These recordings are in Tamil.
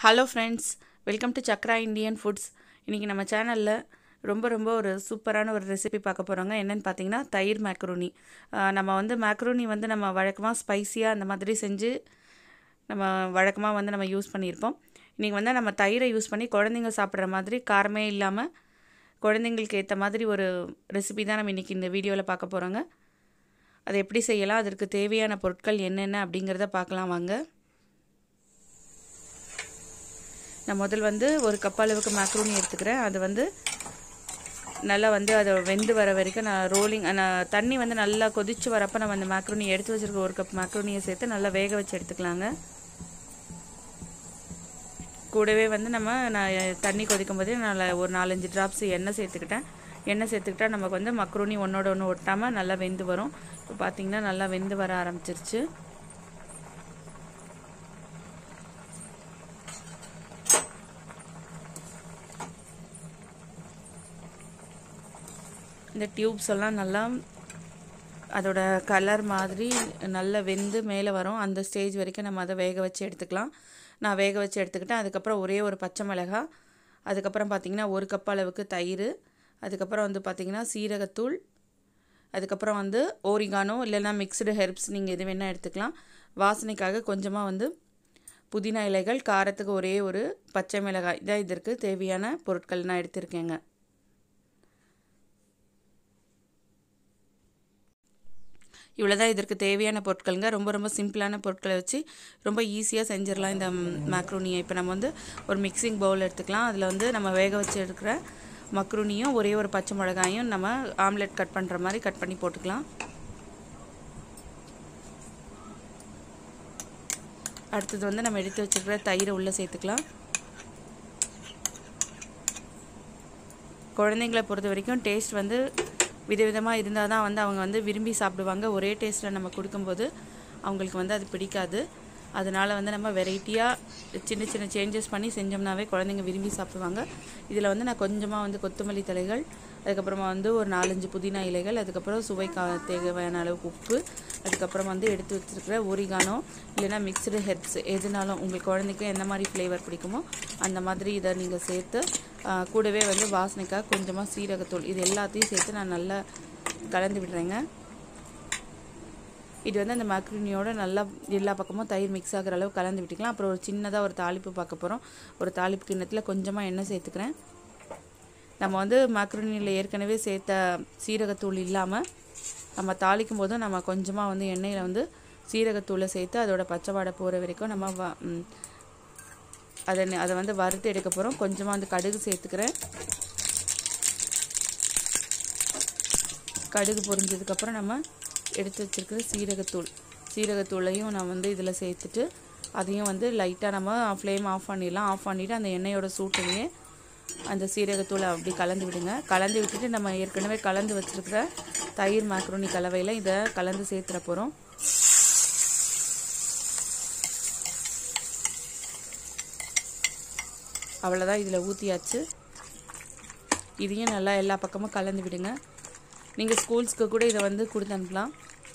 hello friends welcome to Chakra Indian foods இன்றைக்கி நம்ம சேனலில் ரொம்ப ரொம்ப ஒரு சூப்பரான ஒரு ரெசிபி பார்க்க போகிறோங்க என்னென்னு பார்த்தீங்கன்னா தயிர் மேக்ரோனி நம்ம வந்து மேக்ரோனி வந்து நம்ம வழக்கமாக ஸ்பைஸியாக அந்த மாதிரி செஞ்சு நம்ம வழக்கமாக வந்து நம்ம யூஸ் பண்ணியிருப்போம் இன்றைக்கி வந்து நம்ம தயிரை யூஸ் பண்ணி குழந்தைங்க சாப்பிட்ற மாதிரி காரமே இல்லாமல் குழந்தைங்களுக்கு ஏற்ற மாதிரி ஒரு ரெசிபி தான் நம்ம இன்றைக்கி இந்த வீடியோவில் பார்க்க போகிறோங்க அதை எப்படி செய்யலாம் அதற்கு தேவையான பொருட்கள் என்னென்ன அப்படிங்கிறத பார்க்கலாம் வாங்க நான் முதல் வந்து ஒரு கப் அளவுக்கு மேக்ரூனி எடுத்துக்கிறேன் அது வந்து நல்லா வந்து அதை வெந்து வர வரைக்கும் நான் ரோலிங் நான் தண்ணி வந்து நல்லா கொதித்து வரப்போ நம்ம அந்த மேக்ரூனி எடுத்து வச்சுருக்க ஒரு கப் மேக்ரூனியை சேர்த்து நல்லா வேக வச்சு எடுத்துக்கலாங்க கூடவே வந்து நம்ம நான் தண்ணி கொதிக்கும் போதே நான் ஒரு நாலஞ்சு ட்ராப்ஸ் எண்ணெய் சேர்த்துக்கிட்டேன் எண்ணெய் சேர்த்துக்கிட்டா நமக்கு வந்து மக்ரூனி ஒன்றோட ஒன்று ஒட்டாமல் நல்லா வெந்து வரும் இப்போ பார்த்திங்கன்னா நல்லா வெந்து வர ஆரம்பிச்சிருச்சு இந்த டியூப்ஸ் எல்லாம் நல்லா அதோட கலர் மாதிரி நல்லா வெந்து மேலே வரும் அந்த ஸ்டேஜ் வரைக்கும் நம்ம அதை வேக வச்சு எடுத்துக்கலாம் நான் வேக வச்சு எடுத்துக்கிட்டேன் அதுக்கப்புறம் ஒரே ஒரு பச்சை மிளகாய் அதுக்கப்புறம் பார்த்திங்கன்னா ஒரு கப் அளவுக்கு தயிர் அதுக்கப்புறம் வந்து பார்த்திங்கன்னா சீரகத்தூள் அதுக்கப்புறம் வந்து ஓரிகானோ இல்லைன்னா மிக்சடு ஹெர்ப்ஸ் நீங்கள் எது வேணால் எடுத்துக்கலாம் வாசனைக்காக கொஞ்சமாக வந்து புதினா இலைகள் காரத்துக்கு ஒரே ஒரு பச்சை மிளகாய் இதான் இதற்கு தேவையான பொருட்கள் நான் எடுத்திருக்கேங்க இவ்வளோ தான் இதற்கு தேவையான பொருட்களுங்க ரொம்ப ரொம்ப சிம்பிளான பொருட்களை வச்சு ரொம்ப ஈஸியாக செஞ்சிடலாம் இந்த மேக்ரூனியை இப்போ நம்ம வந்து ஒரு மிக்சிங் பவுல் எடுத்துக்கலாம் அதில் வந்து நம்ம வேக வச்சு எடுக்கிற மக்ரூனியும் ஒரே ஒரு பச்சை மிளகாயும் நம்ம ஆம்லெட் கட் பண்ணுற மாதிரி கட் பண்ணி போட்டுக்கலாம் அடுத்தது வந்து நம்ம எடுத்து வச்சுருக்கிற தயிரை உள்ளே சேர்த்துக்கலாம் குழந்தைங்களை பொறுத்த வரைக்கும் டேஸ்ட் வந்து விதவிதமாக இருந்தால் தான் வந்து அவங்க வந்து விரும்பி சாப்பிடுவாங்க ஒரே டேஸ்ட்டில் நம்ம கொடுக்கும்போது அவங்களுக்கு வந்து அது பிடிக்காது அதனால் வந்து நம்ம வெரைட்டியாக சின்ன சின்ன சேஞ்சஸ் பண்ணி செஞ்சோம்னாவே குழந்தைங்க விரும்பி சாப்பிடுவாங்க இதில் வந்து நான் கொஞ்சமாக வந்து கொத்தமல்லி தலைகள் அதுக்கப்புறமா வந்து ஒரு நாலஞ்சு புதினா இலைகள் அதுக்கப்புறம் சுவை கா தேவையான அளவுக்கு உப்பு அதுக்கப்புறம் வந்து எடுத்து வச்சுருக்கிற ஒரிகானோ இல்லைனா மிக்சடு ஹெர்ப்ஸ் எதுனாலும் உங்கள் குழந்தைக்கு எந்த மாதிரி ஃப்ளேவர் பிடிக்குமோ அந்த மாதிரி இதை நீங்கள் சேர்த்து கூடவே வந்து வாசனைக்காக கொஞ்சமாக சீரகத்தூள் இது எல்லாத்தையும் சேர்த்து நான் நல்லா கலந்து விடுறேங்க இது வந்து அந்த மக்ரூனியோட நல்லா எல்லா பக்கமும் தயிர் மிக்ஸ் ஆகிற அளவு கலந்து விட்டுக்கலாம் அப்புறம் ஒரு சின்னதாக ஒரு தாளிப்பு பார்க்க போகிறோம் ஒரு தாளிப்பு கிண்ணத்தில் கொஞ்சமாக எண்ணெய் சேர்த்துக்கிறேன் நம்ம வந்து மக்ரூனியில் ஏற்கனவே சேர்த்த சீரகத்தூள் இல்லாமல் நம்ம தாளிக்கும் போதும் நம்ம கொஞ்சமாக வந்து எண்ணெயில் வந்து சீரகத்தூளை சேர்த்து அதோட பச்சை வாடை போகிற வரைக்கும் நம்ம அதை அதை வந்து வறுத்து எடுக்க போகிறோம் கொஞ்சமாக வந்து கடுகு சேர்த்துக்கிறேன் கடுகு பொரிஞ்சதுக்கப்புறம் நம்ம எடுத்து வச்சுருக்கிற சீரகத்தூள் சீரகத்தூளையும் நான் வந்து இதில் சேர்த்துட்டு அதையும் வந்து லைட்டாக நம்ம ஃப்ளேம் ஆஃப் பண்ணிடலாம் ஆஃப் பண்ணிவிட்டு அந்த எண்ணெயோட சூட்டையே அந்த சீரகத்தூளை அப்படி கலந்து விடுங்க கலந்து விட்டுட்டு நம்ம ஏற்கனவே கலந்து வச்சுருக்கிற தயிர் மேக்ரோனி கலவையில் இதை கலந்து சேர்த்துற போகிறோம் அவ்வளோதான் இதில் ஊற்றியாச்சு இதையும் நல்லா எல்லா பக்கமும் கலந்து விடுங்க நீங்கள் ஸ்கூல்ஸ்க்கு கூட இதை வந்து கொடுத்து அனுப்பலாம்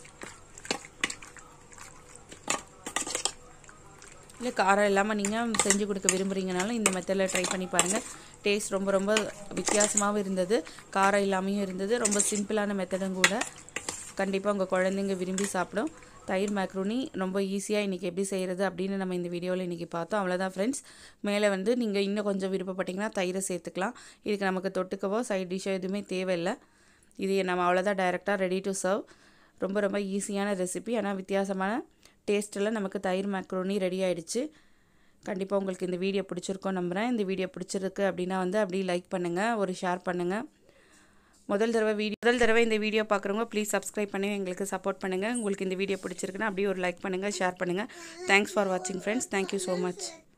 இல்லை காரம் இல்லாமல் நீங்கள் செஞ்சு கொடுக்க விரும்புகிறீங்கனாலும் இந்த மெத்தடில் ட்ரை பண்ணி பாருங்கள் டேஸ்ட் ரொம்ப ரொம்ப வித்தியாசமாகவும் இருந்தது காரம் இல்லாமையும் இருந்தது ரொம்ப சிம்பிளான மெத்தடும் கூட கண்டிப்பாக உங்கள் குழந்தைங்க விரும்பி சாப்பிடும் தயிர் மேக்ரூனி ரொம்ப ஈஸியாக இன்றைக்கி எப்படி செய்கிறது அப்படின்னு நம்ம இந்த வீடியோவில் இன்றைக்கி பார்த்தோம் அவ்வளோதான் ஃப்ரெண்ட்ஸ் மேலே வந்து நீங்கள் இன்னும் கொஞ்சம் விருப்பப்பட்டிங்கன்னா தயிரை சேர்த்துக்கலாம் இதுக்கு நமக்கு தொட்டுக்கவோ சைட் டிஷ்ஷோ எதுவுமே தேவையில்லை இது நம்ம அவ்வளோதான் டைரெக்டாக ரெடி டு சர்வ் ரொம்ப ரொம்ப ஈஸியான ரெசிபி ஆனால் வித்தியாசமான டேஸ்ட்டில் நமக்கு தயிர் மேக்ரோனி ரெடி ஆகிடுச்சு கண்டிப்பாக உங்களுக்கு இந்த வீடியோ பிடிச்சிருக்கோம் நம்புகிறேன் இந்த வீடியோ பிடிச்சிருக்கு அப்படின்னா வந்து அப்படியே லைக் பண்ணுங்கள் ஒரு ஷேர் பண்ணுங்கள் முதல் தடவை வீடியோ முதல் தடவை இந்த வீடியோ பார்க்குறவங்க ப்ளீஸ் சப்ஸ்கிரைப் பண்ணி எங்களுக்கு சப்போர்ட் பண்ணுங்கள் உங்களுக்கு இந்த வீடியோ பிடிச்சிருக்குன்னா அப்படியே ஒரு லைக் பண்ணுங்கள் ஷேர் பண்ணுங்கள் தேங்க்ஸ் ஃபார் வாட்சிங் ஃப்ரெண்ட்ஸ் தேங்க்யூ ஸோ மச்